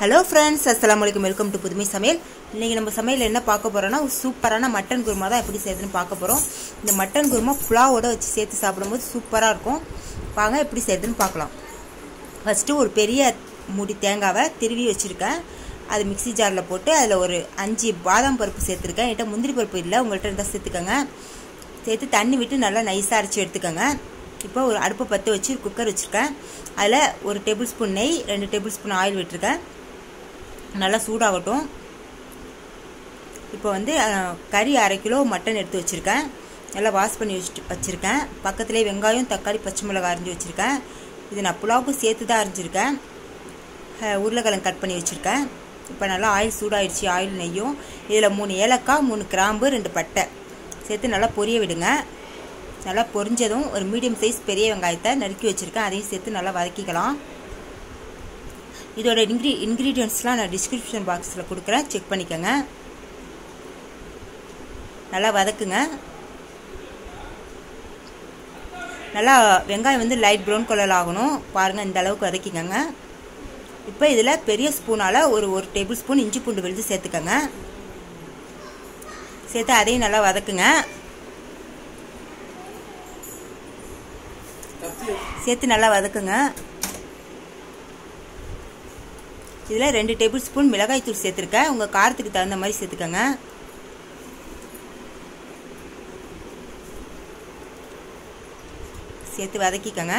hello friends அஸ்லாம் வலைக்கம் welcome to புதுமை சமையல் இன்றைக்கி நம்ம சமையல் என்ன பார்க்க போகிறோன்னா ஒரு சூப்பரான மட்டன் குருமா தான் எப்படி செய்யுதுன்னு பார்க்க போகிறோம் இந்த மட்டன் குருமா புலாவோட வச்சு சேர்த்து சாப்பிடும்போது சூப்பராக இருக்கும் வாங்க எப்படி செய்யுதுன்னு பார்க்கலாம் ஃபஸ்ட்டு ஒரு பெரிய மூடி தேங்காவை திருவி வச்சுருக்கேன் அது மிக்ஸி ஜாரில் போட்டு அதில் ஒரு அஞ்சு பாதாம் பருப்பு சேர்த்துருக்கேன் என்கிட்ட முந்திரி பருப்பு இல்லை உங்கள்கிட்ட இருந்தால் சேர்த்துக்கோங்க சேர்த்து தண்ணி விட்டு நல்லா நைஸாக அரைச்சி எடுத்துக்கோங்க இப்போ ஒரு அடுப்பை பற்ற வச்சு குக்கர் வச்சுருக்கேன் அதில் ஒரு டேபிள் ஸ்பூன் நெய் ரெண்டு டேபிள் ஸ்பூன் ஆயில் விட்டுருக்கேன் நல்லா சூடாகட்டும் இப்போ வந்து கறி அரை கிலோ மட்டன் எடுத்து வச்சுருக்கேன் நல்லா வாஷ் பண்ணி வச்சுட்டு வச்சுருக்கேன் பக்கத்துலேயே வெங்காயம் தக்காளி பச்சை மிளகாய் அரிஞ்சு வச்சுருக்கேன் இது நான் புலாவுக்கு சேர்த்து தான் அரிஞ்சிருக்கேன் உருளைக்கிழங்கு கட் பண்ணி வச்சுருக்கேன் இப்போ நல்லா ஆயில் சூடாயிடுச்சு ஆயில் நெய்யும் இதில் மூணு ஏலக்காய் மூணு கிராம்பு ரெண்டு பட்டை சேர்த்து நல்லா பொரிய விடுங்க நல்லா பொரிஞ்சதும் ஒரு மீடியம் சைஸ் பெரிய வெங்காயத்தை நறுக்கி வச்சுருக்கேன் அதையும் சேர்த்து நல்லா வதக்கிக்கலாம் இதோட இன்க்ரீ இன்க்ரீடியன்ட்ஸ்லாம் நான் டிஸ்கிரிப்ஷன் பாக்ஸில் கொடுக்குறேன் செக் பண்ணிக்கோங்க நல்லா வதக்குங்க நல்லா வெங்காயம் வந்து லைட் ப்ரௌன் கலர் ஆகணும் பாருங்கள் இந்த அளவுக்கு வதக்கிக்கோங்க இப்போ இதில் பெரிய ஸ்பூனால் ஒரு ஒரு டேபிள் ஸ்பூன் இஞ்சி பூண்டு விழுது சேர்த்துக்கோங்க சேர்த்து அதையும் நல்லா வதக்குங்க சேர்த்து நல்லா வதக்குங்க இதில் ரெண்டு டேபிள் ஸ்பூன் மிளகாய் தூள் சேர்த்துருக்கேன் உங்கள் காரத்துக்கு தகுந்த மாதிரி சேர்த்துக்கோங்க சேர்த்து வதக்கிக்கோங்க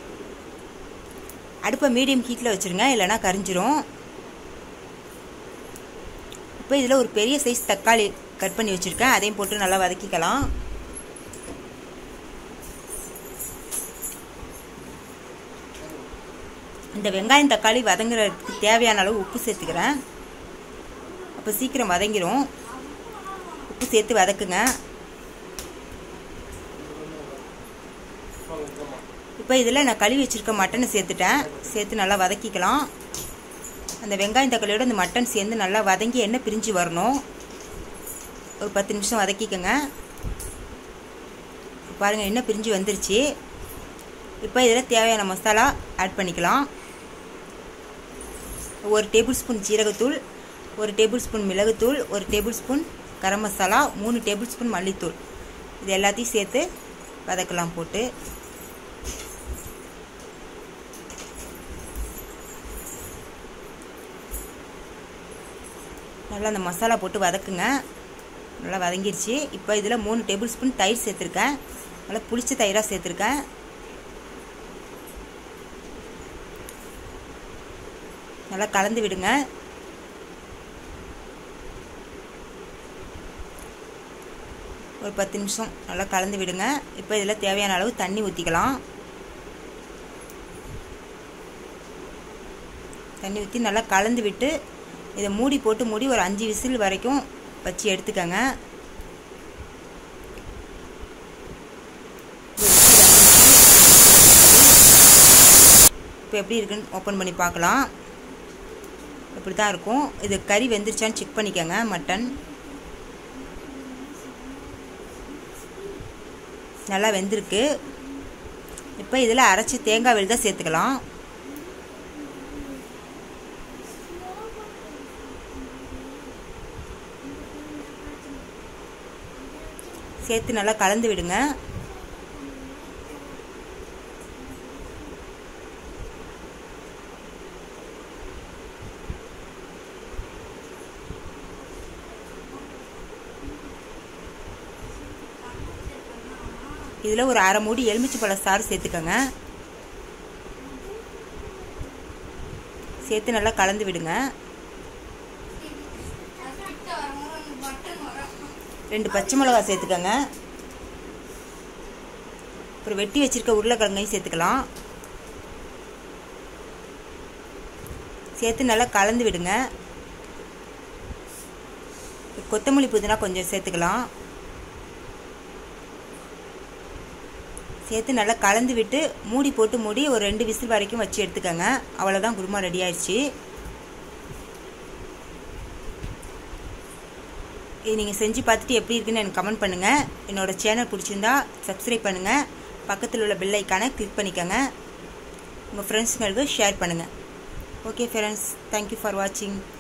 அடுப்பை மீடியம் ஹீட்டில் வச்சுருங்க இல்லைனா கரிஞ்சிரும் இப்போ இதில் ஒரு பெரிய சைஸ் தக்காளி கட் பண்ணி வச்சுருக்கேன் அதையும் போட்டு நல்லா வதக்கிக்கலாம் இந்த வெங்காயம் தக்காளி வதங்குறதுக்கு தேவையான அளவு உப்பு சேர்த்துக்கிறேன் அப்போ சீக்கிரம் வதங்கிடும் உப்பு சேர்த்து வதக்குங்க இப்போ இதில் நான் கழுவி வச்சுருக்க மட்டனை சேர்த்துட்டேன் சேர்த்து நல்லா வதக்கிக்கலாம் அந்த வெங்காயம் தக்காளியோட அந்த மட்டன் சேர்ந்து நல்லா வதங்கி எண்ணெய் பிரிஞ்சு வரணும் ஒரு பத்து நிமிஷம் வதக்கிக்கோங்க பாருங்கள் எண்ணெய் பிரிஞ்சு வந்துருச்சு இப்போ இதில் தேவையான மசாலா ஆட் பண்ணிக்கலாம் ஒரு டேபிள் ஸ்பூன் ஜீரகத்தூள் ஒரு டேபிள் ஸ்பூன் மிளகுத்தூள் ஒரு டேபிள் ஸ்பூன் கரம் மசாலா மூணு டேபிள் ஸ்பூன் மல்லித்தூள் இது எல்லாத்தையும் சேர்த்து வதக்கலாம் போட்டு நல்லா அந்த மசாலா போட்டு வதக்குங்க நல்லா வதங்கிருச்சு இப்போ இதில் மூணு டேபிள் ஸ்பூன் தயிர் சேர்த்துருக்கேன் நல்லா புளிச்ச தயிராக சேர்த்துருக்கேன் நல்லா கலந்து விடுங்க ஒரு பத்து நிமிஷம் நல்லா கலந்து விடுங்க இப்போ இதில் தேவையான அளவு தண்ணி ஊற்றிக்கலாம் தண்ணி ஊற்றி நல்லா கலந்து விட்டு இதை மூடி போட்டு மூடி ஒரு அஞ்சு விசில் வரைக்கும் வச்சு எடுத்துக்கோங்க இப்போ எப்படி இருக்குன்னு ஓப்பன் பண்ணி பார்க்கலாம் இப்படி தான் இருக்கும் இது கறி வெந்துருச்சான்னு செக் பண்ணிக்கோங்க மட்டன் நல்லா வெந்திருக்கு இப்போ இதில் அரைச்சி தேங்காய் விழுத சேர்த்துக்கலாம் சேர்த்து நல்லா கலந்து விடுங்க இதில் ஒரு அரை மூடி எலுமிச்சை பழ சாறு சேர்த்துக்கோங்க சேர்த்து நல்லா கலந்து விடுங்க ரெண்டு பச்சை மிளகா சேர்த்துக்கோங்க அப்புறம் வெட்டி வச்சுருக்க உருளைக்கிழங்கையும் சேர்த்துக்கலாம் சேர்த்து நல்லா கலந்து விடுங்க கொத்தமல்லி புதினா கொஞ்சம் சேர்த்துக்கலாம் சேர்த்து நல்லா கலந்து விட்டு மூடி போட்டு மூடி ஒரு ரெண்டு விசில் வரைக்கும் வச்சு எடுத்துக்கோங்க அவ்வளோதான் குருமா ரெடி ஆயிடுச்சு இது நீங்கள் செஞ்சு பார்த்துட்டு எப்படி இருக்குன்னு எனக்கு கமெண்ட் பண்ணுங்கள் என்னோடய சேனல் பிடிச்சிருந்தா சப்ஸ்கிரைப் பண்ணுங்கள் பக்கத்தில் உள்ள பெல் ஐக்கானை கிளிக் பண்ணிக்கோங்க உங்கள் ஃப்ரெண்ட்ஸுங்களுக்கு ஷேர் பண்ணுங்கள் ஓகே ஃப்ரெண்ட்ஸ் தேங்க்யூ ஃபார் வாட்சிங்